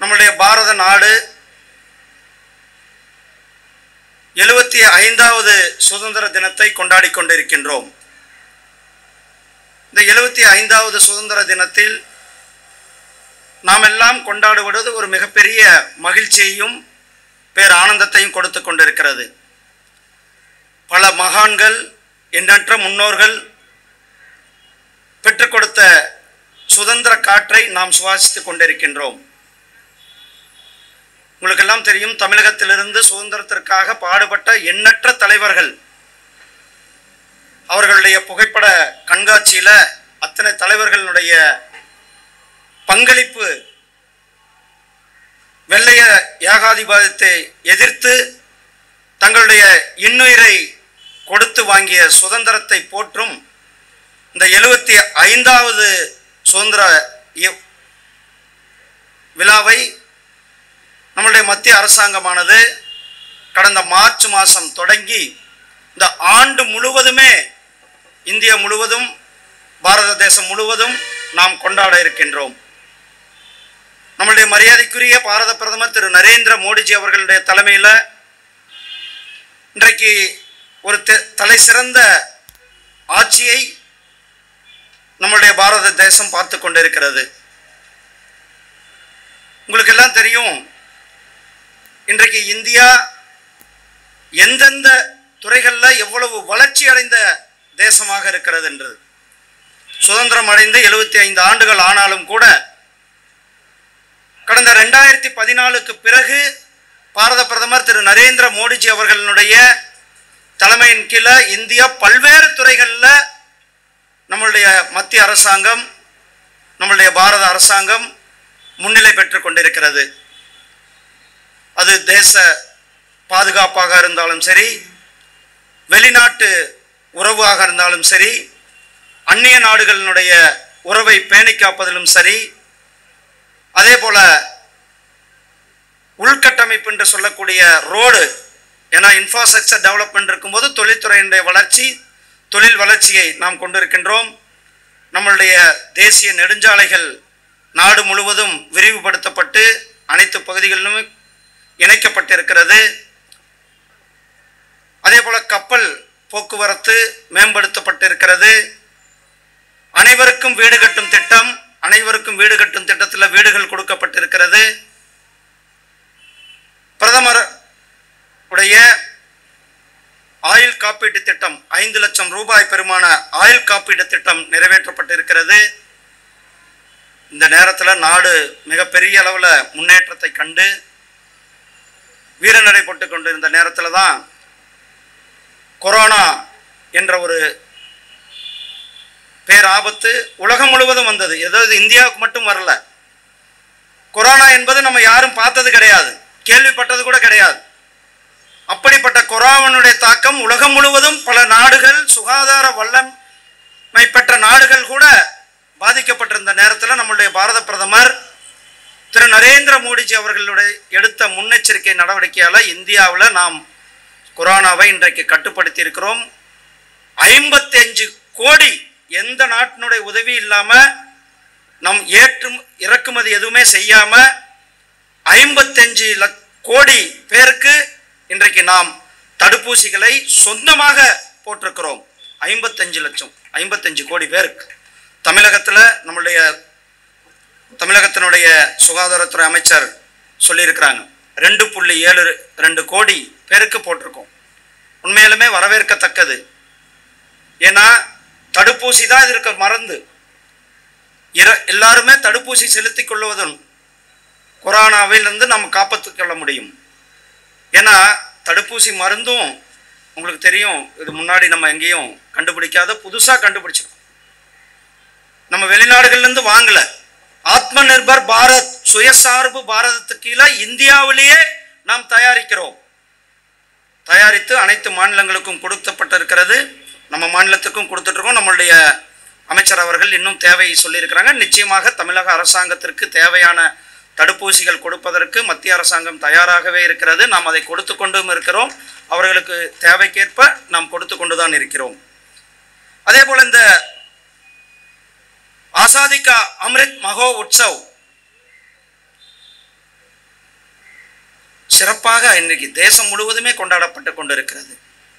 நம்முடைய பாரத நாடு எழுபத்தி ஐந்தாவது சுதந்திர தினத்தை கொண்டாடி கொண்டிருக்கின்றோம் இந்த எழுபத்தி ஐந்தாவது சுதந்திர தினத்தில் நாம் எல்லாம் கொண்டாடுவது ஒரு மிகப்பெரிய மகிழ்ச்சியையும் பேர் ஆனந்தத்தையும் கொடுத்து கொண்டிருக்கிறது பல மகான்கள் எண்ணற்ற முன்னோர்கள் பெற்றுக் கொடுத்த சுதந்திர காற்றை நாம் சுவாசித்துக் கொண்டிருக்கின்றோம் உங்களுக்கெல்லாம் தெரியும் தமிழகத்திலிருந்து சுதந்திரத்திற்காக பாடுபட்ட எண்ணற்ற தலைவர்கள் அவர்களுடைய புகைப்பட கண்காட்சியில அத்தனை தலைவர்களுடைய பங்களிப்பு வெள்ளைய ஏகாதிபத்தியத்தை எதிர்த்து தங்களுடைய இன்னுயிரை கொடுத்து வாங்கிய சுதந்திரத்தை போற்றும் இந்த எழுபத்தி ஐந்தாவது சுதந்திர இய- விழாவை நம்மளுடைய மத்திய அரசாங்கமானது கடந்த மார்ச் மாதம் தொடங்கி இந்த ஆண்டு முழுவதுமே இந்தியா முழுவதும் பாரத தேசம் முழுவதும் நாம் கொண்டாட இருக்கின்றோம் நம்மளுடைய மரியாதைக்குரிய பாரத பிரதமர் திரு நரேந்திர மோடிஜி அவர்களுடைய தலைமையில் இன்றைக்கு ஒரு தெ- தலை சிறந்த ஆட்சியை நம்மளுடைய பாரத தேசம் பார்த்து கொண்டிருக்கிறது உங்களுக்கு எல்லாம் தெரியும் இன்றைக்கு இந்தியா எந்தெந்த துறைகளில் எவ்வளவு வளர்ச்சி அடைந்த தேசமாக இருக்கிறது என்று சுதந்திரம் அடைந்து எழுபத்தி ஐந்து ஆண்டுகள் ஆனாலும் கூட கடந்த ரெண்டாயிரத்தி பதினாலுக்கு பிறகு பாரத பிரதமர் திரு நரேந்திர மோடிஜி அவர்களுடைய தலைமையின் கீழே இந்தியா பல்வேறு துறைகளில் நம்மளுடைய மத்திய அரசாங்கம் நம்மளுடைய பாரத அரசாங்கம் முன்னிலை பெற்று கொண்டிருக்கிறது அது தேச பாதுகாப்பாக இருந்தாலும் சரி வெளிநாட்டு உறவாக இருந்தாலும் சரி அந்நிய நாடுகளினுடைய உறவை பேணி காப்பதிலும் சரி அதே போல உள்கட்டமைப்பு என்று சொல்லக்கூடிய ரோடு ஏன்னா இன்ஃப்ராஸ்ட்ரக்சர் டெவலப்மெண்ட் இருக்கும்போது தொழில்துறையினுடைய வளர்ச்சி தொழில் வளர்ச்சியை நாம் கொண்டிருக்கின்றோம் நம்மளுடைய தேசிய நெடுஞ்சாலைகள் நாடு முழுவதும் விரிவுபடுத்தப்பட்டு அனைத்து பகுதிகளிலும் இணைக்கப்பட்டிருக்கிறது அதே போல கப்பல் போக்குவரத்து மேம்படுத்தப்பட்டிருக்கிறது அனைவருக்கும் வீடு கட்டும் திட்டம் அனைவருக்கும் வீடு கட்டும் திட்டத்தில் வீடுகள் கொடுக்கப்பட்டிருக்கிறது பிரதமர் உடைய ஆயுள் காப்பீட்டு திட்டம் ஐந்து லட்சம் ரூபாய் பெருமான ஆயுள் காப்பீட்டு திட்டம் நிறைவேற்றப்பட்டிருக்கிறது இந்த நேரத்தில் நாடு மிகப்பெரிய அளவில் முன்னேற்றத்தை கண்டு வீரநடை போட்டு கொண்டிருந்த நேரத்தில் தான் கொரோனா என்ற ஒரு பேராபத்து உலகம் முழுவதும் வந்தது ஏதாவது இந்தியாவுக்கு மட்டும் வரல கொரோனா என்பது நம்ம யாரும் பார்த்தது கிடையாது கேள்விப்பட்டது கூட கிடையாது அப்படிப்பட்ட கொரோனாவுடைய தாக்கம் உலகம் முழுவதும் பல நாடுகள் சுகாதார வல்லமை பெற்ற நாடுகள் கூட பாதிக்கப்பட்டிருந்த நேரத்தில் நம்முடைய பாரத பிரதமர் திரு நரேந்திர மோடிஜி அவர்களுடைய எடுத்த முன்னெச்சரிக்கை நடவடிக்கையால் இந்தியாவில் நாம் கொரோனாவை இன்றைக்கு கட்டுப்படுத்தி இருக்கிறோம் ஐம்பத்தஞ்சு கோடி எந்த நாட்டினுடைய உதவி இல்லாமல் நம் ஏற்றும் இறக்குமதி எதுவுமே செய்யாமல் ஐம்பத்தஞ்சு லக் கோடி பேருக்கு இன்றைக்கு நாம் தடுப்பூசிகளை சொந்தமாக போட்டிருக்கிறோம் ஐம்பத்தஞ்சு லட்சம் ஐம்பத்தஞ்சு கோடி பேருக்கு தமிழகத்தில் நம்மளுடைய தமிழகத்தினுடைய சுகாதாரத்துறை அமைச்சர் சொல்லியிருக்கிறாங்க ரெண்டு புள்ளி ஏழு ரெண்டு கோடி பேருக்கு போட்டிருக்கோம் உண்மையிலுமே வரவேற்கத்தக்கது ஏன்னா தடுப்பூசி தான் இதற்கு மருந்து இர எல்லாருமே தடுப்பூசி செலுத்திக் கொள்வதும் கொரோனாவிலிருந்து நம்ம காப்பாற்றிக் கொள்ள முடியும் ஏன்னா தடுப்பூசி மருந்தும் உங்களுக்கு தெரியும் இது முன்னாடி நம்ம எங்கேயும் கண்டுபிடிக்காத புதுசாக கண்டுபிடிச்சிருக்கோம் நம்ம வெளிநாடுகள்லேருந்து வாங்கலை ஆத்ம நிர்பர் பாரத் சுயசார்பு பாரதத்துக்கு கீழே இந்தியாவிலேயே நாம் தயாரிக்கிறோம் தயாரித்து அனைத்து மாநிலங்களுக்கும் கொடுக்கப்பட்டிருக்கிறது நம்ம மாநிலத்துக்கும் கொடுத்துட்ருக்கோம் நம்மளுடைய அமைச்சர் அவர்கள் இன்னும் தேவை சொல்லியிருக்கிறாங்க நிச்சயமாக தமிழக அரசாங்கத்திற்கு தேவையான தடுப்பூசிகள் கொடுப்பதற்கு மத்திய அரசாங்கம் தயாராகவே இருக்கிறது நாம் அதை கொடுத்து கொண்டும் இருக்கிறோம் அவர்களுக்கு தேவைக்கேற்ப நாம் கொடுத்து கொண்டு தான் இருக்கிறோம் அதே போல் இந்த ஆசாதி கா அம்ரித் மகோ உற்சவ் சிறப்பாக இன்றைக்கு தேசம் முழுவதுமே கொண்டாடப்பட்டு கொண்டிருக்கிறது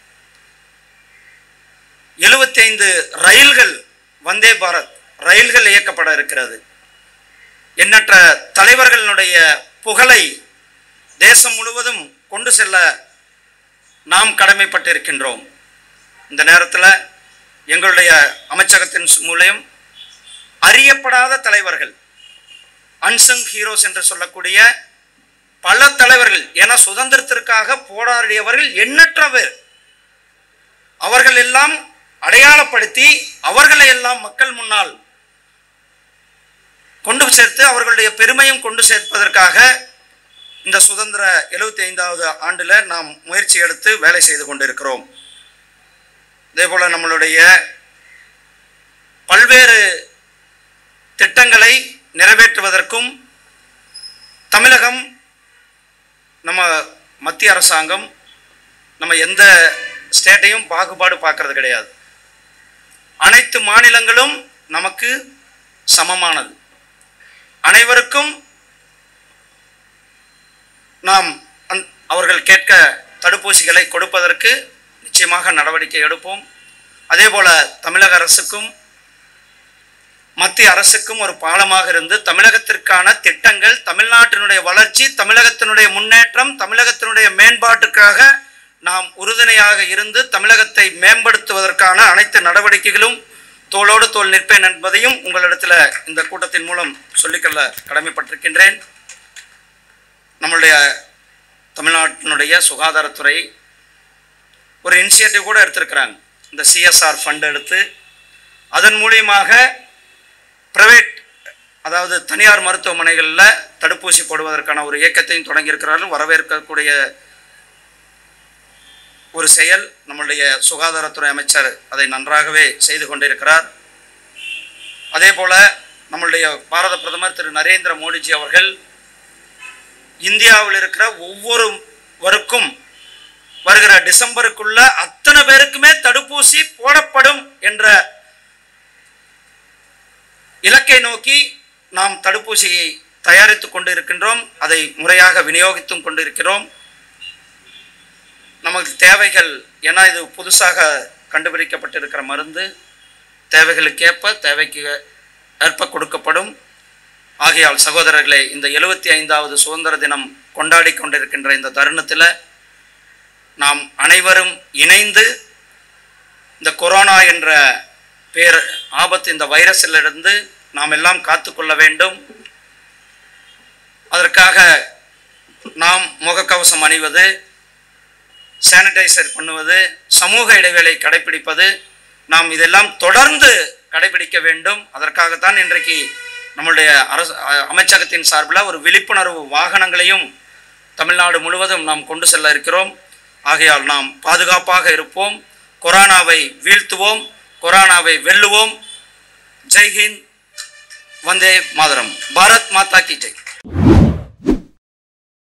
எழுபத்தைந்து ரயில்கள் வந்தே பாரத் ரயில்கள் இயக்கப்பட இருக்கிறது எண்ணற்ற தலைவர்களுடைய புகழை தேசம் முழுவதும் கொண்டு செல்ல நாம் கடமைப்பட்டிருக்கின்றோம் இந்த நேரத்தில் எங்களுடைய அமைச்சகத்தின் மூலம் அறியப்படாத தலைவர்கள் அன்சங் ஹீரோஸ் என்று சொல்லக்கூடிய பல தலைவர்கள் என சுதந்திரத்திற்காக போராடியவர்கள் எண்ணற்ற பேர் அவர்கள் எல்லாம் அடையாளப்படுத்தி அவர்களை எல்லாம் மக்கள் முன்னால் கொண்டு சேர்த்து அவர்களுடைய பெருமையும் கொண்டு சேர்ப்பதற்காக இந்த சுதந்திர எழுபத்தி ஐந்தாவது ஆண்டில் நாம் முயற்சி எடுத்து வேலை செய்து கொண்டிருக்கிறோம் இதே போல் நம்மளுடைய பல்வேறு திட்டங்களை நிறைவேற்றுவதற்கும் தமிழகம் நம்ம மத்திய அரசாங்கம் நம்ம எந்த ஸ்டேட்டையும் பாகுபாடு பார்க்கறது கிடையாது அனைத்து மாநிலங்களும் நமக்கு சமமானது அனைவருக்கும் நாம் அந் அவர்கள் கேட்க தடுப்பூசிகளை கொடுப்பதற்கு நிச்சயமாக நடவடிக்கை எடுப்போம் அதே போல தமிழக அரசுக்கும் மத்திய அரசுக்கும் ஒரு பாலமாக இருந்து தமிழகத்திற்கான திட்டங்கள் தமிழ்நாட்டினுடைய வளர்ச்சி தமிழகத்தினுடைய முன்னேற்றம் தமிழகத்தினுடைய மேம்பாட்டுக்காக நாம் உறுதுணையாக இருந்து தமிழகத்தை மேம்படுத்துவதற்கான அனைத்து நடவடிக்கைகளும் தோளோடு தோள் நிற்பேன் என்பதையும் உங்களிடத்தில் இந்த கூட்டத்தின் மூலம் சொல்லிக்கொள்ள கடமைப்பட்டிருக்கின்றேன் நம்மளுடைய தமிழ்நாட்டினுடைய சுகாதாரத்துறை ஒரு இனிஷியேட்டிவ் கூட எடுத்திருக்கிறாங்க இந்த சிஎஸ்ஆர் ஃபண்ட் எடுத்து அதன் மூலியமாக பிரைவேட் அதாவது தனியார் மருத்துவமனைகளில் தடுப்பூசி போடுவதற்கான ஒரு இயக்கத்தையும் தொடங்கியிருக்கிறார்கள் வரவேற்கக்கூடிய ஒரு செயல் நம்முடைய சுகாதாரத்துறை அமைச்சர் அதை நன்றாகவே செய்து கொண்டிருக்கிறார் அதே போல நம்மளுடைய பாரத பிரதமர் திரு நரேந்திர மோடிஜி அவர்கள் இந்தியாவில் இருக்கிற ஒவ்வொருவருக்கும் வருகிற டிசம்பருக்குள்ள அத்தனை பேருக்குமே தடுப்பூசி போடப்படும் என்ற இலக்கை நோக்கி நாம் தடுப்பூசியை தயாரித்து கொண்டு இருக்கின்றோம் அதை முறையாக விநியோகித்தும் கொண்டிருக்கிறோம் நமக்கு தேவைகள் ஏன்னா இது புதுசாக கண்டுபிடிக்கப்பட்டிருக்கிற மருந்து தேவைகளுக்கேற்ப தேவைக்கு ஏற்ப கொடுக்கப்படும் ஆகையால் சகோதரர்களே இந்த எழுபத்தி ஐந்தாவது சுதந்திர தினம் கொண்டாடி கொண்டிருக்கின்ற இந்த தருணத்தில் நாம் அனைவரும் இணைந்து இந்த கொரோனா என்ற பேர் ஆபத்து இந்த வைரஸிலிருந்து நாம் எல்லாம் காத்துக்கொள்ள வேண்டும் அதற்காக நாம் முகக்கவசம் அணிவது சானிடைசர் பண்ணுவது சமூக இடைவேளை கடைபிடிப்பது நாம் இதெல்லாம் தொடர்ந்து கடைபிடிக்க வேண்டும் அதற்காகத்தான் இன்றைக்கு நம்மளுடைய அரசு அ- அமைச்சகத்தின் சார்பில் ஒரு விழிப்புணர்வு வாகனங்களையும் தமிழ்நாடு முழுவதும் நாம் கொண்டு செல்ல இருக்கிறோம் ஆகையால் நாம் பாதுகாப்பாக இருப்போம் கொரோனாவை வீழ்த்துவோம் கொரோனாவை வெல்லுவோம் ஜெய்ஹிந்த் வந்தே மாதரம் பாரத் மாதா கி ஜெய்